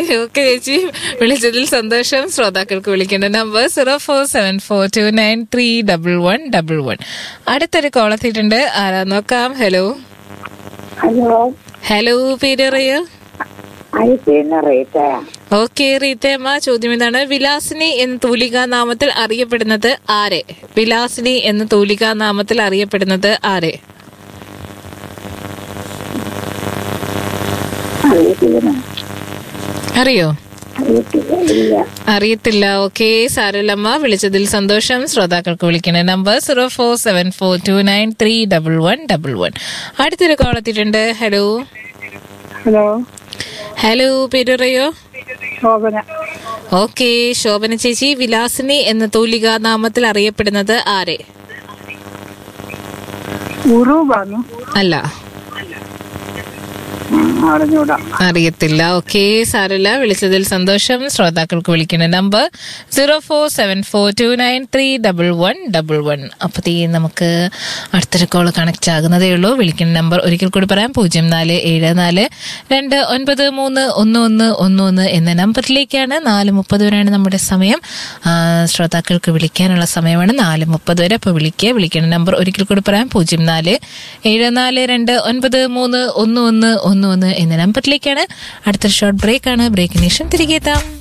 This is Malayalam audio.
ഓക്കെ ചേച്ചി വിളിച്ചതിൽ സന്തോഷം ശ്രോതാക്കൾക്ക് വിളിക്കേണ്ട number zero four seven four two nine three double one double one അടുത്തൊരു കോൾ എത്തിയിട്ടുണ്ട് ആരാ നോക്കാം ഹലോ ഹലോ ഹലോ പേര് അറിയോ ഐസിന്ന് റീത്തയാ ഓക്കെ റീത്തയമ്മ ചോദ്യം ഇതാണ് വിലാസിനി എന്ന തൂലികാ നാമത്തിൽ അറിയപ്പെടുന്നത് ആരെ വിലാസിനി എന്ന തൂലികാ നാമത്തിൽ അറിയപ്പെടുന്നത് ആരെ അറിയത്തില്ല അറിയോ അറിയത്തില്ല ഇല്ല അറിയത്തില്ല ഓക്കെ സാരല്ലമ്മ വിളിച്ചതിൽ സന്തോഷം ശ്രോതാക്കൾക്ക് വിളിക്കണ number zero four seven four two nine three double one double one അടുത്തൊരു കോൾ എത്തിയിട്ടുണ്ട് ഹലോ ഹലോ ഹലോ പേര് പറയോ ശോഭന ഓക്കെ ശോഭന ചേച്ചി വിലാസിനി എന്ന തൂലികാ നാമത്തിൽ അറിയപ്പെടുന്നത് ആരെ ഉറൂബാന്നു അല്ല അറിഞ്ഞൂടാ അറിയത്തില്ല ഓക്കെ സാരല്ല വിളിച്ചതിൽ സന്തോഷം ശ്രോതാക്കൾക്ക് വിളിക്കുന്ന number zero four seven four two nine three double one double one അപ്പോൾ തീ നമുക്ക് അടുത്തൊരു കോൾ കണക്ട് ആകുന്നതേ ഉള്ളൂ വിളിക്കുന്ന നമ്പർ ഒരിക്കൽ കൂടി പറയാം പൂജ്യം നാല് ഏഴ് നാല് രണ്ട് ഒൻപത് മൂന്ന് ഒന്ന് ഒന്ന് ഒന്ന് ഒന്ന് എന്ന നമ്പറിലേക്കാണ് നാല് മുപ്പത് വരെയാണ് നമ്മുടെ സമയം ആ, ശ്രോതാക്കൾക്ക് വിളിക്കാനുള്ള സമയമാണ് നാല് മുപ്പത് വരെ അപ്പോൾ വിളിക്കുക വിളിക്കുന്ന നമ്പർ ഒരിക്കൽ കൂടി പറയാം പൂജ്യം നാല് ഏഴ് നാല് രണ്ട് ഒൻപത് മൂന്ന് ഒന്ന് ഒന്ന് ഒന്ന് ഒന്ന് എന്ന നമ്പറിലേക്കാണ് അടുത്തൊരു ഷോർട്ട് ബ്രേക്ക് ആണ് ബ്രേക്കിന് ശേഷം തിരികെ എത്താം